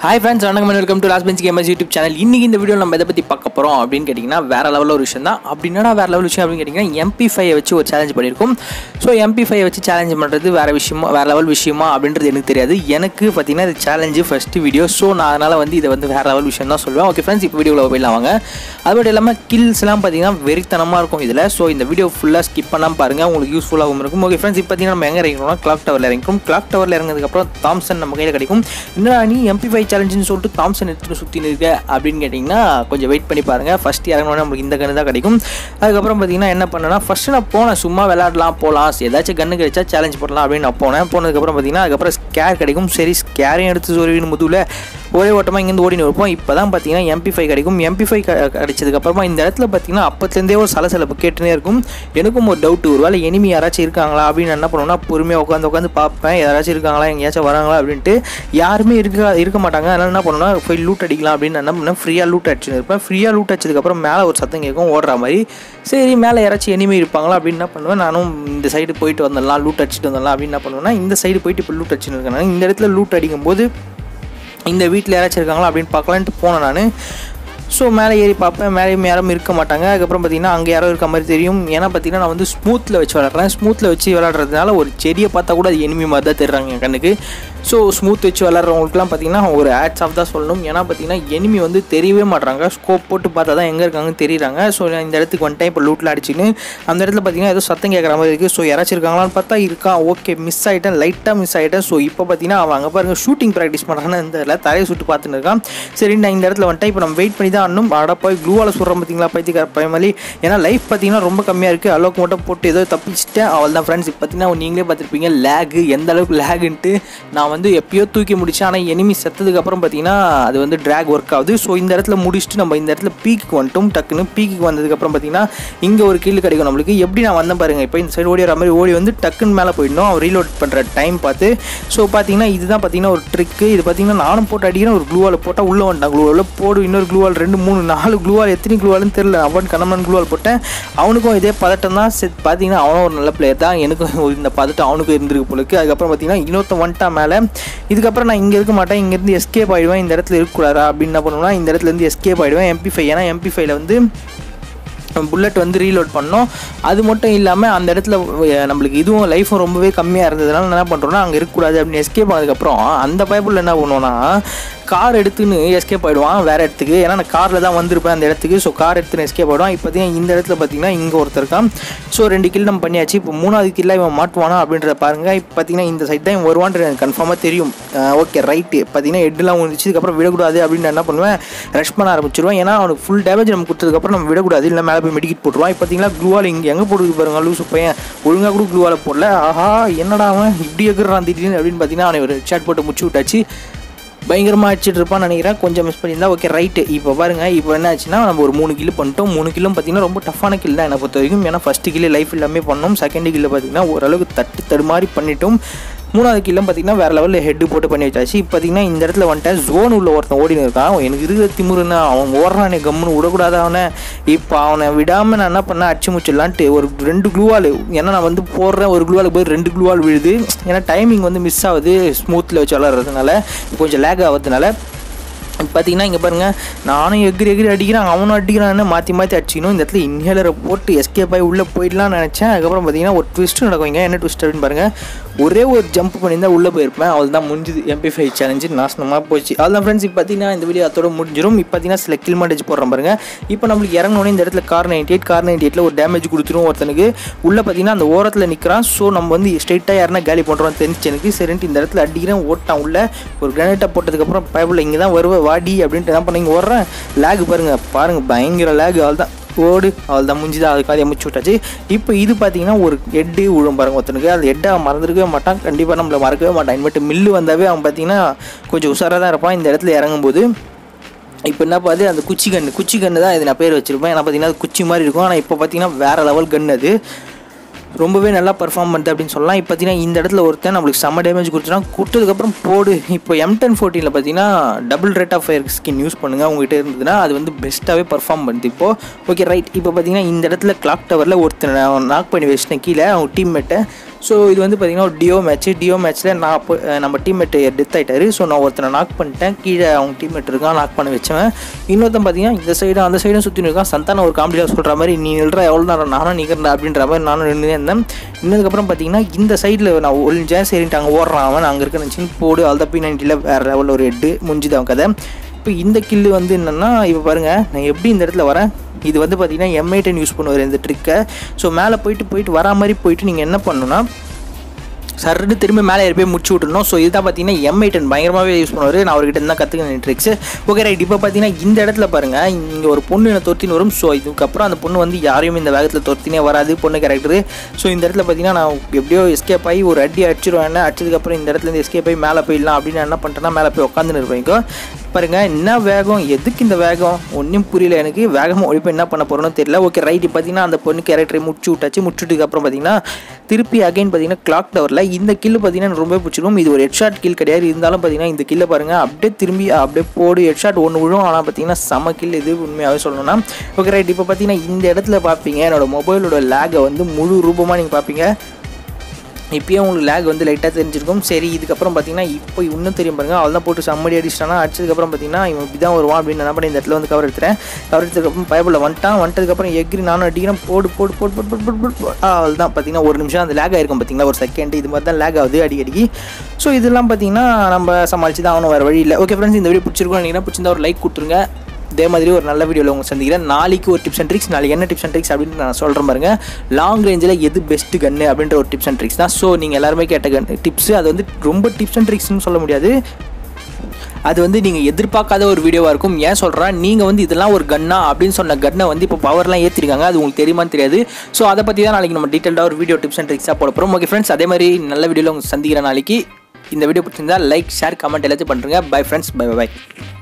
hi friends வணக்கம் welcome to last bench gamers YouTube channel இன்னைக்கு இந்த வீடியோ நம்ம எதை பற்றி பார்க்க போகிறோம் அப்படின்னு கேட்டிங்கன்னா வேற லெவலில் ஒரு விஷயம் தான் அப்படின்னா வேற லெவல் விஷயம் அப்படின்னு கேட்டிங்கன்னா எம்பி ஃபைவ் வச்சு ஒரு சேலஞ்ச் பண்ணியிருக்கோம் ஸோ எம்பி ஃபைவ் வச்சு சேலஞ்ச் பண்ணுறது வேற விஷயமா வேற லெவல் விஷயமா அப்படின்றது எனக்கு தெரியாது எனக்கு பார்த்தீங்கன்னா இது சேலஞ்சு ஃபஸ்ட்டு வீடியோ ஸோ நான் அதனால் வந்து இதை வந்து வேற லெவல் விஷயம் தான் சொல்லுவேன் ஓகே ஃப்ரெண்ட்ஸ் இப்போ வீடியோவில் போயிடலாம் வாங்க அது மட்டும் இல்லாமல் கில்ஸ்லாம் பார்த்தீங்கன்னா வெறித்தனமாக இருக்கும் இதில் ஸோ இந்த வீடியோ ஃபுல்லாக ஸ்கிப் பண்ணாமல் பாருங்கள் உங்களுக்கு யூஸ்ஃபுல்லாகவும் இருக்கும் ஓகே ஃப்ரெண்ட்ஸ் இப்போ பார்த்தீங்கன்னா நம்ம எங்கே இறங்கிக்கிறோம்னா கிளாக் டவரில் இறங்கிக்கும் கிளாக் டவரில் இறங்கினதுக்கப்புறம் தாம்சன் நம்ம கையில் கிடைக்கும் என்னடா நீ எம்பி ஃபைவ் சேலஞ்சுன்னு சொல்லிட்டு தாம்சன் எடுத்துட்டு சுற்றின்னு இருக்க அப்படின்னு கேட்டிங்கன்னா கொஞ்சம் வெயிட் பண்ணி பாருங்கள் ஃபஸ்ட் இறங்கினோடனே நம்மளுக்கு இந்த கன்று தான் கிடைக்கும் அதுக்கப்புறம் பார்த்தீங்கன்னா என்ன பண்ணேன்னா ஃபஸ்ட்டு நான் போனேன் சும்மா விளையாடலாம் போகலாம் ஏதாச்சும் கன்று கிடைச்சா சேலஞ்ச் பண்ணலாம் அப்படின்னு நான் போனேன் போனதுக்கப்புறம் பார்த்தீங்கன்னா அதுக்கப்புறம் ஸ்கேர் கிடைக்கும் சரி ஸ்கேரையும் எடுத்து சொருவின்னு முதுவில் ஒரே ஓட்டமாக இங்கேருந்து ஓடினு இருப்போம் இப்போ தான் பார்த்தீங்கன்னா எம்பி ஃபைவ் கிடைக்கும் எம்பி ஃபைவ் கிடைச்சதுக்கப்புறமா இந்த இடத்துல பார்த்தீங்கன்னா அப்பத்துலேருந்தே ஒரு சலசலப்பு கேட்டுனே இருக்கும் எனக்கும் ஒரு டவுட் ஒரு வேலை எனிமி யாராச்சும் இருக்காங்களா அப்படின்னு என்ன பண்ணுவேன்னா பொறுமையாக உட்காந்து உட்காந்து பார்ப்பேன் யாராச்சும் இருக்காங்களா எங்கேயாச்சும் வராங்களா அப்படின்ட்டு யாருமே இருக்க இருக்க மாட்டாங்க அதனால் என்ன பண்ணுவேன்னா போய் லூட் அடிக்கலாம் அப்படின்னு நான் என்ன பண்ணேன் ஃப்ரீயாக லூட் அடிச்சுன்னு இருப்பேன் ஃப்ரீயாக லூட் அடிச்சதுக்கப்புறம் மேலே ஒரு சத்தம் கேட்கும் ஓடுற மாதிரி சரி மேலே யாராச்சும் எனிமி இருப்பாங்களா அப்படின்னு என்ன பண்ணுவேன் நானும் இந்த சைடு போயிட்டு வந்துடலாம் லூட் அடிச்சுட்டு வந்துடலாம் அப்படின்னு என்ன பண்ணுவேன்னா இந்த சைடு போயிட்டு இப்போ லூட் அடிச்சுன்னு இருக்கேன் இந்த இடத்துல லூட் அடிக்கும்போது இந்த வீட்டில் யாராச்சும் இருக்காங்களா அப்படின்னு பார்க்கலான்ட்டு போனேன் நான் ஸோ மேலே ஏறி பார்ப்பேன் மேலே யாரும் இருக்க மாட்டாங்க அதுக்கப்புறம் பார்த்தீங்கன்னா அங்கே யாரோ இருக்க மாதிரி தெரியும் ஏன்னா பார்த்தீங்கன்னா நான் வந்து ஸ்மூத்தில் வச்சு விளாட்றேன் ஸ்மூத்தில் வச்சு விளாட்றதுனால ஒரு செடியை பார்த்தா கூட அது எனிமி மாதிரி தான் தெரிறாங்க என் கண்ணுக்கு ஸோ ஸ்மூத் வச்சு விளாட்றவங்களுக்குலாம் பார்த்தீங்கன்னா ஒரு ஆட்ஸ் ஆஃப் தான் சொல்லணும் ஏன்னா பார்த்தீங்கன்னா எனிமி வந்து தெரியவே மாட்றாங்க ஸ்கோப் போட்டு பார்த்தா தான் எங்கே இருக்காங்கன்னு தெரியுறாங்க ஸோ நான் இந்த இடத்துக்கு ஒன் டைம் இப்போ லூட்டில் அடிச்சுன்னு அந்த இடத்துல பார்த்தீங்கன்னா ஏதோ சத்தம் கேட்குற மாதிரி இருக்குது ஸோ யாராச்சும் இருக்காங்களான்னு பார்த்தா இருக்கா ஓகே மிஸ் ஆகிட்டேன் லைட்டாக மிஸ் ஆகிட்டேன் ஸோ இப்போ பார்த்தீங்கன்னா அவன் அங்கே பாருங்க ஷூட்டிங் ப்ராக்டிஸ் பண்ணுறான்னு இந்த இடத்துல தரையை சுட்டு பார்த்துன்னு இருக்கான் சரி நான் இந்த இடத்துல வந்துட்டேன் இப்போ நம்ம வெயிட் பண்ணி தான் ஆடணும் அட போய் க்ளூவால் சுடுறோம் பார்த்தீங்களா பைத்தியக்கார பயமாலி ஏன்னா லைஃப் பார்த்தீங்கன்னா ரொம்ப கம்மியாக இருக்குது அளவுக்கு மட்டும் போட்டு ஏதோ தப்பிச்சிட்டேன் அவள் தான் ஃப்ரெண்ட்ஸ் இப்போ பார்த்தீங்கன்னா நீங்களே பார்த்துருப்பீங்க லேகு எந்த அளவுக்கு லேகுன்ட்டு நான் வந்து எப்பயோ தூக்கி முடிச்சேன் ஆனால் எனிமி செத்ததுக்கு அப்புறம் பார்த்தீங்கன்னா அது வந்து ட்ராக் ஒர்க் ஆகுது ஸோ இந்த இடத்துல முடிச்சுட்டு நம்ம இந்த இடத்துல பீக்கு வந்துட்டோம் டக்குன்னு பீக்கு வந்ததுக்கப்புறம் பார்த்தீங்கன்னா இங்கே ஒரு கீழ் கிடைக்கும் நம்மளுக்கு எப்படி நான் வந்தேன் பாருங்க இப்போ இந்த சைடு ஓடி வர மாதிரி ஓடி வந்து டக்குன்னு மேலே போயிடணும் அவன் ரீலோட் பண்ணுற டைம் பார்த்து ஸோ பார்த்தீங்கன்னா இதுதான் பார்த்தீங்கன்னா ஒரு ட்ரிக்கு இது பார்த்தீங்கன்னா நானும் போட்டு அடிக்கிறேன் ஒரு க்ளூவால் போட்டால் உள்ளே வந்துட்டான் க்ளூவால் போடு இன்னொரு க்ளூவால் ரெண்டு மூணு நாலு க்ளூவால் எத்தனை க்ளூவால்னு தெரியல அவன் கண்ணமன் க்ளூவால் போட்டேன் அவனுக்கும் இதே பதட்டம் தான் செத் பார்த்தீங்கன்னா அவனும் ஒரு நல்ல பிளேயர் தான் எனக்கும் இந்த பதட்டம் அவனுக்கும் இருந்திருக்கு போலுக்கு அதுக்கப்புறம் பார்த்தீங்கன்னா இன்னொருத்தன் வந்துட்டான் மேலே இதுக்கப்புறம் நான் இங்கே இருக்க மாட்டேன் இங்கேருந்து எஸ்கேப் ஆகிடுவேன் இந்த இடத்துல இருக்கக்கூடாதா அப்படின்னு என்ன பண்ணுவேன்னா இந்த இடத்துல இருந்து எஸ்கேப் ஆகிடுவேன் எம்பி ஃபைவ் ஏன்னா எம்பி ஃபைவ்ல வந்து புல்லட் வந்து ரீலோட் பண்ணோம் அது மட்டும் இல்லாமல் அந்த இடத்துல அஹ், நம்மளுக்கு இதுவும் லைஃபும் ரொம்பவே கம்மியாக இருந்ததுனால என்ன பண்ணுறோன்னா அங்கே இருக்கக்கூடாது அப்படின்னு எஸ்கேப் ஆனதுக்கப்புறம் அந்த பைபிளில் என்ன பண்ணுவோன்னா கார் எடுத்துன்னு எஸ்கேப் ஆகிடுவான் வேறு இடத்துக்கு ஏன்னா நான் காரில் தான் வந்திருப்பேன் அந்த இடத்துக்கு ஸோ கார் எடுத்துன்னு எஸ்கேப் ஆகிடுவான் இப்போ பார்த்தீங்கன்னா இந்த இடத்துல பார்த்தீங்கன்னா இங்கே ஒருத்தர் இருக்கான் ஸோ ரெண்டு கில் நம்ம பண்ணியாச்சு இப்போ மூணாவது கில்ல இவன் மாட்டுவானா அப்படின்றத பாருங்க இப்போ பார்த்தீங்கன்னா இந்த சைட் தான் இவன் வருவான்றது எனக்கு கன்ஃபார்மாக தெரியும் ஓகே ரைட்டு பார்த்தீங்கன்னா ஹெட்லாம் வந்துச்சு இதுக்கப்புறம் விடக்கூடாது அப்படின்னு நான் என்ன பண்ணுவேன் ரஷ் பண்ண ஆரம்பிச்சிருவேன் ஏன்னா அவனுக்கு ஃபுல் டேமேஜ் நம்ம கொடுத்ததுக்கப்புறம் நம்ம விடக்கூடாது இல்லை மேலே போய் மெடிக்கிட் போட்டுருவான் இப்போ பார்த்தீங்கன்னா க்ளூவால் இங்கே எங்கே போடுது பாருங்க லூசு பையன் ஒழுங்காக கூட க்ளூவால் போடல ஆஹா என்னடா அவன் இப்படி எகுறான் திடீர்னு அப்படின்னு பார்த்தீங்கன்னா அவனை ஒரு ஷாட் போட்டு முச்சு விட்டாச்சு பயங்கரமாக அடிச்சிட்டு இருப்பான்னு நினைக்கிறேன் கொஞ்சம் மிஸ் பண்ணியிருந்தா ஓகே ரைட்டு இப்போ பாருங்க இப்போ என்ன ஆச்சுன்னா நம்ம ஒரு மூணு கிலோ பண்ணிட்டோம் மூணு கிலோ பார்த்தீங்கன்னா ரொம்ப டஃப்பான கில் தான் என்னை பொறுத்த வரைக்கும் ஏன்னா ஃபஸ்ட்டு கிலோ லைஃப் எல்லாமே பண்ணோம் செகண்ட் கிலோ பார்த்தீங்கன்னா ஓரளவுக்கு தட்டு தடுமாறி பண்ணிட்டோம் மூணாவது கில்லும் பார்த்தீங்கன்னா வேறு லெவலில் ஹெட்டு போட்டு பண்ணி வச்சாச்சு இப்போ பார்த்தீங்கன்னா இந்த இடத்துல வந்துட்டேன் ஜோன் உள்ள ஒருத்தன் ஓடினு இருக்கான் அவன் எனக்கு இருக்கிற திமுருன்னா அவன் ஓடுறானே கம்முன்னு விடக்கூடாது அவனை இப்போ அவனை விடாமல் நான் என்ன பண்ணேன் அடிச்சு முச்சிடலான்ட்டு ஒரு ரெண்டு க்ளூவால் ஏன்னா நான் வந்து போடுறேன் ஒரு க்ளூவால் போய் ரெண்டு க்ளூவால் விழுது ஏன்னா டைமிங் வந்து மிஸ் ஆகுது ஸ்மூத்தில் வச்சு விளாட்றதுனால கொஞ்சம் லேக் ஆகிறதுனால பார்த்தீங்கன்னா இங்கே பாருங்கள் நானும் எகிரி எகிரி அடிக்கிறேன் அவனும் அடிக்கிறான்னு மாற்றி மாற்றி அடிச்சிக்கணும் இந்த இடத்துல இன்ஹேலரை போட்டு எஸ்கேப் ஆகி உள்ளே போயிடலாம்னு நினச்சேன் அதுக்கப்புறம் பார்த்தீங்கன்னா ஒரு ட்விஸ்ட் நடக்கும் இங்கே என்ன ட்விஸ்ட் அப்படின்னு பாருங்கள் ஒரே ஒரு ஜம்ப் பண்ணியிருந்தா உள்ளே போயிருப்பேன் அவள் தான் முடிஞ்சுது எம்பி ஃபைவ் சேலஞ்சு நாசனமாக போச்சு அதுதான் ஃப்ரெண்ட்ஸ் இப்போ பார்த்தீங்கன்னா இந்த வீடியோ அதோட முடிஞ்சிடும் இப்போ பார்த்தீங்கன்னா சில கில் மாட்டேஜ் போடுறோம் பாருங்க இப்போ நம்மளுக்கு இறங்கணுன்னே இந்த இடத்துல car ninety eight car ninety எயிட்டில் ஒரு டேமேஜ் கொடுத்துரும் ஒருத்தனுக்கு உள்ளே பார்த்தீங்கன்னா அந்த ஓரத்தில் நிற்கிறான் ஸோ நம்ம வந்து ஸ்ட்ரைட்டாக யாருன்னா காலி பண்ணுறோம் தெரிஞ்சு எனக்கு சரின்ட்டு இந்த இடத்துல அடிக்கிறேன் ஓட்டான் உள்ள ஒரு கிரானைட்டாக போட்டதுக்கப்புறம் பைபிள் இங்கே தான் வருவேன் வாடி அப்படின்ட்டு என்ன பண்ணீங்க ஓடுறேன் லேக் பாருங்கள் பாருங்கள் பயங்கர லேக் அவள் தான் ஓடு அவள் தான் முடிஞ்சு தான் அதுக்காக முடிச்சு விட்டாச்சு இப்போ இது பார்த்தீங்கன்னா ஒரு ஹெட்டு விழும் பாருங்க ஒருத்தனுக்கு அந்த ஹெட்டை அவன் மறந்துருக்கவே மாட்டான் கண்டிப்பாக நம்மளை மறக்கவே மாட்டான் இனிமேட்டு மில்லு வந்தாவே அவன் பார்த்தீங்கன்னா கொஞ்சம் உஷாராக தான் இருப்பான் இந்த இடத்துல இறங்கும்போது இப்போ என்ன பார்த்து அந்த குச்சி கன்று குச்சி கன்று தான் இது நான் பேர் வச்சுருப்பேன் ஏன்னா பார்த்தீங்கன்னா அது குச்சி மாதிரி இருக்கும் ஆனால் இப்போ பார்த்தீங்கன்னா வேறு லெவல் கன் அது ரொம்பவே நல்லா பர்ஃபார்ம் பண்ணுது அப்படின்னு சொல்லலாம் இப்போ பார்த்தீங்கன்னா இந்த இடத்துல ஒருத்தன் நம்மளுக்கு செம்ம டேமேஜ் கொடுத்துனா கொடுத்ததுக்கப்புறம் போடு இப்போ எம் டென் ஃபோர்டீனில் பார்த்தீங்கன்னா double rate of fire skin use பண்ணுங்கள் உங்ககிட்ட இருந்ததுன்னா அது வந்து பெஸ்ட்டாகவே பர்ஃபார்ம் பண்ணுது இப்போது ஓகே ரைட் இப்போ பார்த்தீங்கன்னா இந்த இடத்துல கிளாக் டவரில் ஒருத்தன் நாக் பண்ணி வச்சிட்டேன் கீழே அவங்க டீம்மேட்டை ஸோ இது வந்து பார்த்திங்கன்னா ஒரு டியோ மேட்ச் டியோ மேட்ச்சில் நான் அப்போ அஹ், நம்ம டீம்மேட் டெத் ஆகிட்டாரு ஸோ நான் ஒருத்தனை நாக் பண்ணிட்டேன் கீழே அவங்க டீம்மேட் இருக்கான் நாக் பண்ண வச்சவன் இன்னொருத்தன் பார்த்தீங்கன்னா இந்த சைடும் அந்த சைடும் சுற்றி இருக்கான் சந்தான ஒரு காமெடியாக சொல்கிற மாதிரி நீ நில்ற எவ்வளோ நேரம் நானும் நிற்கிறேன் அப்படின்ற மாதிரி நானும் நின்று இருந்தேன் இன்னதுக்கப்புறம் பார்த்தீங்கன்னா இந்த சைடில் நான் ஒளிஞ்சேன் சரின்ட்டு அங்கே ஓடுறான் அவன் அங்கே இருக்க சின்ன போடு அல்த பி நைன்ட்டியில் வேறு லெவலில் ஒரு ஹெட்டு முடிஞ்சுது அவன் கதை இப்போ இந்த கில்லு வந்து என்னென்னா இப்போ பாருங்கள் நான் எப்படி இந்த இடத்துல வரேன் இது வந்து பார்த்தீங்கன்னா எம்ஐ டென் யூஸ் பண்ணுவார் இந்த ட்ரிக்கை ஸோ மேலே போயிட்டு போயிட்டு வரா மாதிரி போயிட்டு நீங்கள் என்ன பண்ணணும்னா சர்ன்னு திரும்பி மேலே ஏறி போய் முடிச்சு விட்டுருணும் ஸோ இதுதான் பார்த்தீங்கன்னா எம்ஐ டென் பயங்கரமாகவே யூஸ் பண்ணுவார் நான் அவர்கிட்ட இருந்தால் கற்றுக்கின ட்ரிக்ஸ் ஓகே ரைட் இப்போ பார்த்தீங்கன்னா இந்த இடத்துல பாருங்கள் இங்கே ஒரு பொண்ணு என்னை தொத்தின்னு வரும் ஸோ இதுக்கப்புறம் அந்த பொண்ணு வந்து யாரையும் இந்த வேகத்தில் தொத்தினே வராது பொண்ணு கேரக்டரு ஸோ இந்த இடத்துல பார்த்தீங்கன்னா நான் எப்படியோ எஸ்கேப் ஆகி ஒரு அடி அடிச்சிருவேன் அடிச்சதுக்கப்புறம் இந்த இடத்துல இருந்து எஸ்கேப் ஆகி மேலே போயிடலாம் அப்படின்னு நான் என்ன பண்ணிட்டேன்னா மேலே போய் உட்காந்துன்னு இருப்பேன் பாருங்க என்ன வேகம் எதுக்கு இந்த வேகம் ஒன்றும் புரியல எனக்கு வேகமாக ஓடி போய் என்ன பண்ண போகிறோன்னு தெரியல ஓகே ரைட்டு பார்த்தீங்கன்னா அந்த பொண்ணு கேரக்டரை முடிச்சு விட்டாச்சு முடிச்சுட்டுக்கு அப்புறம் பார்த்தீங்கன்னா திருப்பி அகைன் பார்த்தீங்கன்னா கிளாக் டவரில் இந்த கில்லு பார்த்தீங்கன்னா எனக்கு ரொம்ப பிடிச்சிருக்கும் இது ஒரு ஹெட்ஷாட் கில் கிடையாது இருந்தாலும் பார்த்தீங்கன்னா இந்த கில்லை பாருங்கள் அப்படியே திரும்பி அப்படியே போடு ஹெட்ஷாட் ஒன்று விழும் ஆனால் பார்த்தீங்கன்னா செம கில் இது உண்மையாகவே சொல்லணும்னா ஓகே ரைட் இப்போ பார்த்தீங்கன்னா இந்த இடத்துல பார்ப்பீங்க என்னோட மொபைலோட லேகை வந்து முழு ரூபமாக நீங்கள் பார்ப்பீங்க இப்போயே உங்களுக்கு லேக் வந்து லைட்டாக தெரிஞ்சிருக்கும் சரி இதுக்கப்புறம் பார்த்தீங்கன்னா இப்போ இன்னும் தெரியும் பாருங்க அவள் தான் போட்டு சம்மடி அடிச்சிட்டானா அடிச்சதுக்கப்புறம் பார்த்தீங்கன்னா இவன் இப்படி தான் வருவான் அப்படின்னு நான் பண்ணி இந்த இடத்துல வந்து கவர் எடுத்துறேன் கவர் எடுத்ததுக்கப்புறம் பயபில் வந்துட்டான் வந்துட்டதுக்கப்புறம் எக்ரி நானும் அடிக்கிறேன் போடு போடு போடு போடு போடு போடு போடு அவள் தான் பார்த்தீங்கன்னா ஒரு நிமிஷம் அந்த லேக் ஆயிருக்கும் பார்த்தீங்களா ஒரு செகண்ட் இது மாதிரி தான் லேக் ஆகுது அடிக்கடிக்கு ஸோ இதெல்லாம் பார்த்தீங்கன்னா நம்ம சமாளிச்சு தான் ஆகணும் வேறு வழி இல்லை ஓகே ஃப்ரெண்ட்ஸ் இந்த வீடியோ பிடிச்சிருக்கோம் நினைக்கிறேன் பிடிச்சிருந்தா ஒரு லைக் கொடுத்துருங்க இதே மாதிரி ஒரு நல்ல வீடியோவில் உங்களை சந்திக்கிறேன் நாளைக்கு ஒரு டிப்ஸ் அண்ட் ட்ரிக்ஸ் நாளைக்கு என்ன டிப்ஸ் அண்ட் ட்ரிக்ஸ் அப்படின்னு நான் சொல்கிறேன் பாருங்க லாங் ரேஞ்சில் எது பெஸ்ட் கன்னு அப்படின்ற ஒரு டிப்ஸ் அண்ட் ட்ரிக்ஸ் தான் ஸோ நீங்கள் எல்லாருமே கேட்ட கன் டிப்ஸ் அது வந்து ரொம்ப டிப்ஸ் அண்ட் ட்ரிக்ஸ்னு சொல்ல முடியாது அது வந்து நீங்கள் எதிர்பார்க்காத ஒரு வீடியோவாக இருக்கும் ஏன் சொல்கிறேன் நீங்கள் வந்து இதெல்லாம் ஒரு கன்னா அப்படின்னு சொன்ன கன்னை வந்து இப்போ பவர்லாம் ஏற்றிருக்காங்க அது உங்களுக்கு தெரியுமான்னு தெரியாது ஸோ அதை பற்றி தான் நாளைக்கு நம்ம டீட்டெயிலாக ஒரு வீடியோ டிப்ஸ் அண்ட் ட்ரிக்ஸாக போட போகிறோம் ஓகே ஃப்ரெண்ட்ஸ் அதே மாதிரி நல்ல வீடியோவில் உங்களுக்கு சந்திக்கிற நாளைக்கு இந்த வீடியோ பிடிச்சிருந்தா லைக் ஷேர் கமெண்ட் எல்லாத்தையும் பண்ணுறேங்க பை ஃப்ரெண்ட்ஸ் பை பை